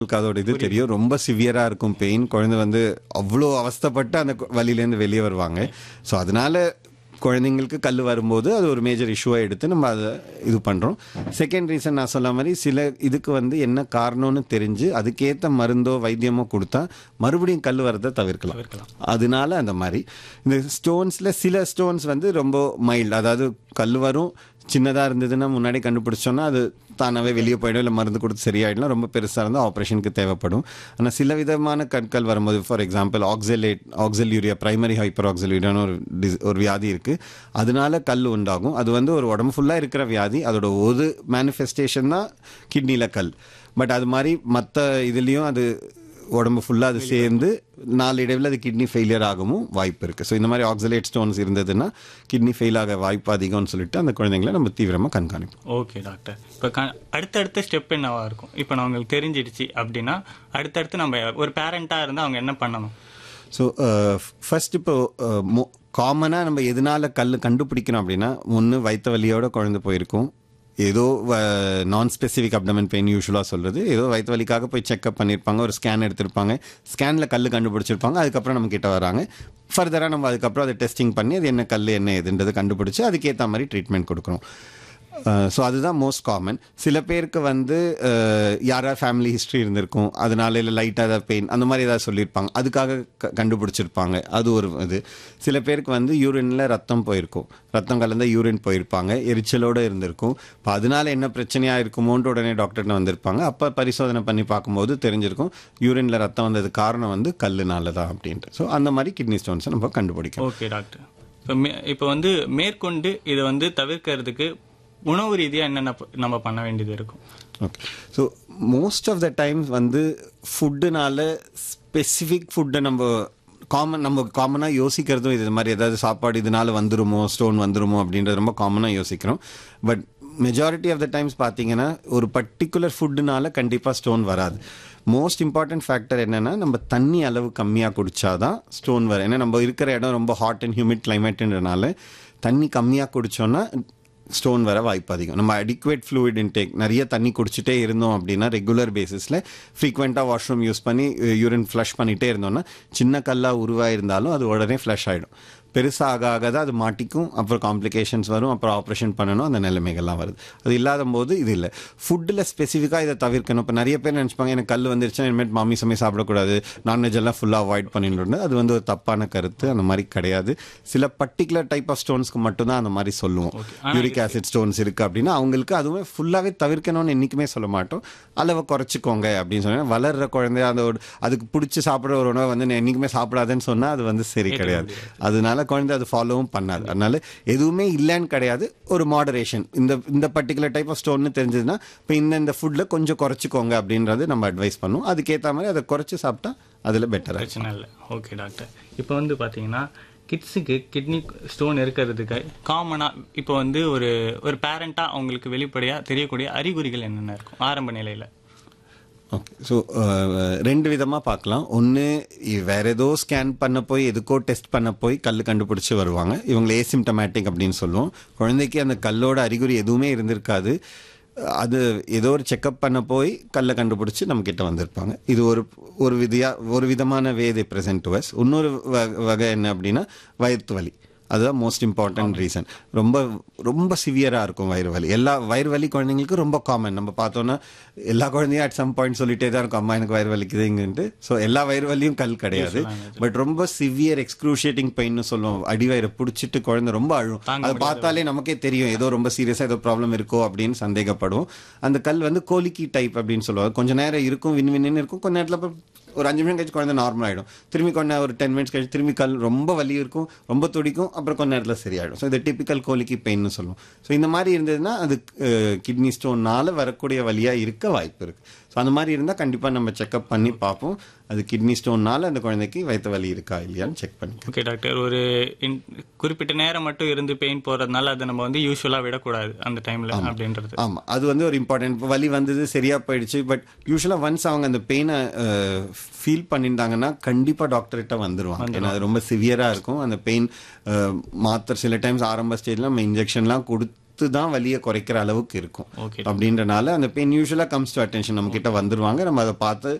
உங்களுக்கு அதோட இது தெரியும் ரொம்ப சிவியரா இருக்கும் பெயின் குழந்தை வந்து அவ்வளோ அவஸ்தைப்பட்டு அந்த கு- வலியிலேருந்து வெளியே வருவாங்க ஸோ அதனால குழந்தைங்களுக்கு கல் வரும்போது அது ஒரு மேஜர் இஷ்யூவாக எடுத்து நம்ம அதை இது பண்ணுறோம் செகண்ட் ரீசன் நான் சொன்ன மாதிரி சில இதுக்கு வந்து என்ன காரணம்னு தெரிஞ்சு அதுக்கேற்ற மருந்தோ வைத்தியமோ கொடுத்தா மறுபடியும் கல் வரதை தவிர்க்கலாம் அதனால அந்த மாதிரி இந்த ஸ்டோன்ஸில் சில ஸ்டோன்ஸ் வந்து ரொம்ப மைல்டு அதாவது கல் வரும் சின்னதாக இருந்ததுன்னா முன்னாடி கண்டுபிடிச்சோன்னா அது தானாகவே வெளியே போயிடும் இல்லை மருந்து கொடுத்து சரியாயிடலாம் ரொம்ப பெருசாக இருந்தால் ஆப்ரேஷனுக்கு தேவைப்படும் ஆனால் சில விதமான கற்கள் வரும்போது for example oxalate oxaluria primary hyper ஆக்சல்யூரியான்னு ஒரு டிஸ் ஒரு வியாதி இருக்குது அதனால கல் உண்டாகும் அது வந்து ஒரு உடம்பு ஃபுல்லாக இருக்கிற வியாதி அதோட ஒரு மேனிஃபெஸ்டேஷன் தான் கிட்னியில் கல் பட் அது மாதிரி மற்ற இதுலேயும் அது உடம்பு ஃபுல்லாக அது சேர்ந்து நாளடைவில் அது கிட்னி ஃபெயிலியர் ஆகவும் வாய்ப்பு இருக்குது ஸோ இந்த மாதிரி ஆக்சலேட் ஸ்டோன்ஸ் இருந்ததுன்னா கிட்னி ஃபெயில் ஆக வாய்ப்பு அதிகம்னு சொல்லிட்டு அந்த குழந்தைங்களை நம்ம தீவிரமாக கண்காணிப்போம் ஓகே டாக்டர் இப்போ க அடுத்தடுத்த ஸ்டெப் என்னவா இருக்கும் இப்போ நான் உங்களுக்கு தெரிஞ்சிடுச்சு அப்படின்னா அடுத்தடுத்து நம்ம ஒரு பேரண்ட்டாக இருந்தால் அவங்க என்ன பண்ணணும் ஸோ ஃபர்ஸ்ட் இப்போ காமனாக நம்ம எதனால கல் கண்டுபிடிக்கிறோம் அப்படின்னா ஒன்று வயிற்று வலியோட குழந்தை போயிருக்கும் ஏதோ நான் ஸ்பெசிஃபிக் அப்டமன் பெயின் யூஸ்வலாக சொல்கிறது ஏதோ வயிற்று வலிக்காக போய் செக்அப் பண்ணியிருப்பாங்க ஒரு ஸ்கேன் எடுத்திருப்பாங்க ஸ்கேனில் கல் கண்டுபிடிச்சிருப்பாங்க அதுக்கப்புறம் நம்ம கிட்ட வராங்க ஃபர்தராக நம்ம அதுக்கப்புறம் அதை டெஸ்டிங் பண்ணி அது என்ன கல் என்ன எதுன்றது கண்டுபிடிச்சி அதுக்கேற்ற மாதிரி ட்ரீட்மெண்ட் கொடுக்குறோம் ஸோ அதுதான் மோஸ்ட் காமன் சில பேருக்கு வந்து அஹ், யாரா ஃபேமிலி ஹிஸ்ட்ரி இருந்திருக்கும் அதனால இல்லை லைட்டாக ஏதாவது பெயின் அந்த மாதிரி ஏதாவது சொல்லியிருப்பாங்க அதுக்காக க- கண்டுபிடிச்சிருப்பாங்க அது ஒரு இது சில பேருக்கு வந்து யூரினில் ரத்தம் போயிருக்கும் ரத்தம் கலந்த யூரின் போயிருப்பாங்க எரிச்சலோடு இருந்திருக்கும் இப்போ அதனால என்ன பிரச்சனையாக இருக்குமோன்ட்டு உடனே டாக்டர்கிட்ட வந்திருப்பாங்க அப்போ பரிசோதனை பண்ணி பார்க்கும்போது தெரிஞ்சிருக்கும் யூரினில் ரத்தம் வந்தது காரணம் வந்து கல்லுனால தான் அப்படின்ட்டு ஸோ அந்த மாதிரி கிட்னி ஸ்டோன்ஸை நம்ம கண்டுபிடிக்கணும் ஓகே டாக்டர் இப்போ மே இப்போ வந்து மேற்கொண்டு இதை வந்து தவிர்க்கிறதுக்கு உணவு ரீதியாக என்னென்ன ப- நம்ம பண்ண வேண்டியது இருக்கும் okay so most of the times வந்து ஃபுட்டுனால ஸ்பெசிஃபிக் ஃபுட்டை நம்ம காமன் நம்ம காமனாக யோசிக்கிறதும் இது மாதிரி ஏதாவது சாப்பாடு இதனால வந்துருமோ ஸ்டோன் வந்துருமோ அப்படின்றது ரொம்ப காமனாக யோசிக்கிறோம் but majority of the times பார்த்தீங்கன்னா ஒரு பர்டிகுலர் ஃபுட்டுனால கண்டிப்பாக ஸ்டோன் வராது மோஸ்ட் இம்பார்ட்டன்ட் ஃபேக்டர் என்னன்னா நம்ம தண்ணி அளவு கம்மியாக குடிச்சாதான் ஸ்டோன் வரும் ஏன்னா நம்ம இருக்கிற இடம் ரொம்ப ஹாட் அண்ட் ஹியூமிட் கிளைமேட்டுன்றனால தண்ணி கம்மியாக குடிச்சோன்னா ஸ்டோன் வர வாய்ப்பு அதிகம் நம்ம அடிக்குவேட் ஃப்ளூயிட் இன்டேக் நிறைய தண்ணி குடிச்சிட்டே இருந்தோம் அப்படின்னா ரெகுலர் பேசிஸில் ஃப்ரீக்வெண்ட்டாக வாஷ்ரூம் யூஸ் பண்ணி யூரின் ஃப்ளஷ் பண்ணிகிட்டே இருந்தோம்னா சின்ன கல்லாக உருவாயிருந்தாலும் அது உடனே ஃப்ளஷ் ஆகிடும் பெருசாக ஆக ஆக தான் அது மாட்டிக்கும் அப்புறம் காம்ப்ளிகேஷன்ஸ் வரும் அப்புறம் ஆப்ரேஷன் பண்ணணும் அந்த நிலைமைகள்லாம் வருது அது இல்லாத போது இது இல்லை ஃபுட்டில் ஸ்பெசிஃபிக்காக இதை தவிர்க்கணும் இப்போ நிறைய பேர் நினச்சிப்பாங்க எனக்கு கல் வந்துருச்சுன்னா இனிமேல் மாமி சமயம் சாப்பிடக்கூடாது நான்வெஜ் எல்லாம் ஃபுல்லாக அவாய்ட் பண்ணிடணும் அது வந்து ஒரு தப்பான கருத்து அந்த மாதிரி கிடையாது சில பர்டிகுலர் டைப் ஆஃப் ஸ்டோன்ஸ்க்கு மட்டும்தான் அந்த மாதிரி சொல்லுவோம் யூரிக் ஆசிட் ஸ்டோன்ஸ் இருக்கு அப்படின்னா அவங்களுக்கு அதுவும் ஃபுல்லாகவே தவிர்க்கணும்னு என்றைக்குமே சொல்ல மாட்டோம் அளவை குறைச்சிக்கோங்க அப்படின்னு சொன்னா வளர்ற குழந்தை அந்த ஒரு அதுக்கு பிடிச்சி சாப்பிட்ற ஒரு உணவை வந்து நான் என்றைக்குமே சாப்பிடாதேன்னு சொன்னால் அது வந்து சரி கிடையாது அதனால குழந்தை அது ஃபாலோவும் பண்ணாது அதனால எதுவுமே இல்லைன்னு கிடையாது ஒரு மாடரேஷன் இந்த இந்த பர்டிகுலர் டைப் ஆஃப் ஸ்டோன்னு தெரிஞ்சதுன்னா இப்போ இந்த இந்த ஃபுட்டில் கொஞ்சம் குறைச்சிக்கோங்க அப்படின்றது நம்ம அட்வைஸ் பண்ணுவோம் அதுக்கேற்ற மாதிரி அதை குறைச்சி சாப்பிட்டா அதில் பெட்டராக பிரச்சனை இல்லை ஓகே டாக்டர் இப்போ வந்து பார்த்தீங்கன்னா கிட்ஸுக்கு கிட்னி ஸ்டோன் இருக்கிறதுக்கு காமனாக இப்போ வந்து ஒரு ஒரு பேரண்ட்டாக அவங்களுக்கு வெளிப்படையாக தெரியக்கூடிய அறிகுறிகள் என்னென்ன இருக்கும் ஆரம்ப நிலையில் ஓகே ஸோ ரெண்டு விதமாக பார்க்கலாம் ஒன்று வேற ஏதோ ஸ்கேன் பண்ண போய் எதுக்கோ டெஸ்ட் பண்ண போய் கல் கண்டுபிடிச்சி வருவாங்க இவங்களை ஏசிம்டமேட்டிக் அப்படின்னு சொல்லுவோம் குழந்தைக்கு அந்த கல்லோட அறிகுறி எதுவுமே இருந்திருக்காது அது ஏதோ ஒரு செக்கப் பண்ண போய் கல்லை கண்டுபிடிச்சி நம்ம கிட்ட வந்திருப்பாங்க இது ஒரு ஒரு விதியா ஒரு விதமான way they present to us இன்னொரு வ- வகை என்ன அப்படின்னா வயிற்று வலி அதுதான் மோஸ்ட் இம்பார்ட்டன்ட் ரீசன் ரொம்ப ரொம்ப சிவியராக இருக்கும் வயிறு வலி எல்லா வயிறு வலி குழந்தைங்களுக்கு ரொம்ப காமன் நம்ம பார்த்தோன்னா எல்லா குழந்தையும் அட் சம் பாயிண்ட் சொல்லிட்டே தான் இருக்கும் அம்மா எனக்கு வயிறு வலிக்குதுங்கன்ட்டு ஸோ எல்லா வயிறு வலியும் கல் கிடையாது பட் ரொம்ப சிவியர் எக்ஸ்க்ரூஷியேட்டிங் பெயின்னு சொல்லுவோம் அடிவயிறை பிடிச்சிட்டு குழந்தை ரொம்ப அழும் அதை பார்த்தாலே நமக்கே தெரியும் ஏதோ ரொம்ப சீரியஸாக ஏதோ ப்ராப்ளம் இருக்கோ அப்படின்னு சந்தேகப்படுவோம் அந்த கல் வந்து கோலிக்கி டைப் அப்படின்னு சொல்லுவாங்க கொஞ்ச நேரம் இருக்கும் வின் வின்னு இருக்கும் கொஞ்ச நேரத்தில் அப்புறம் ஒரு அஞ்சு நிமிஷம் கழிச்சு குழந்தை நார்மல் ஆகிடும் திரும்பி கொஞ்ச நேரம் ஒரு டென் மினிட்ஸ் கழிச்சு திரும்பி கல் ரொம்ப வலி இருக்கும் ரொம்ப துடிக்கும் அப்புறம் கொஞ்ச நேரத்தில் சரியாயிடும் ஸோ இது டிப்பிக்கல் கோலிக்கு பெயின்னு சொல்லுவோம் ஸோ இந்த மாதிரி இருந்ததுன்னா அது கிட்னி ஸ்டோன்னால வரக்கூடிய வலியாக இருக்க வாய்ப்பு இருக்குது ஸோ அந்த மாதிரி இருந்தால் கண்டிப்பாக நம்ம செக்அப் பண்ணி பார்ப்போம் அது கிட்னி ஸ்டோன்னால அந்த குழந்தைக்கு வயிற்று வலி இருக்கா இல்லையான்னு செக் பண்ணி ஓகே டாக்டர் ஒரு in- குறிப்பிட்ட நேரம் மட்டும் இருந்து பெயின் போகிறதுனால அதை நம்ம வந்து யூஸ்வலாக விடக்கூடாது அந்த டைமில் அப்படின்றது ஆமாம் அது வந்து ஒரு இம்பார்ட்டன்ட் இப்போ வலி வந்தது சரியா போயிடுச்சு பட் யூஸ்வலாக ஒன்ஸ் அவங்க அந்த பெயினை ஃபீல் பண்ணிட்டாங்கன்னா கண்டிப்பாக டாக்டர்கிட்ட வந்துருவாங்க ஏன்னா அது ரொம்ப சிவியராக இருக்கும் அந்த பெயின் மாத்திரை சில டைம்ஸ் ஆரம்ப ஸ்டேஜில் நம்ம இன்ஜெக்ஷன்லாம் கொடுத்து கொடுத்து தான் வலியை குறைக்கிற அளவுக்கு இருக்கும் ஓகே அப்படின்றனால அந்த பெயின் யூஸ்வலாக கம்ஸ் டு அட்டென்ஷன் நம்ம கிட்ட வந்துருவாங்க நம்ம அதை பார்த்து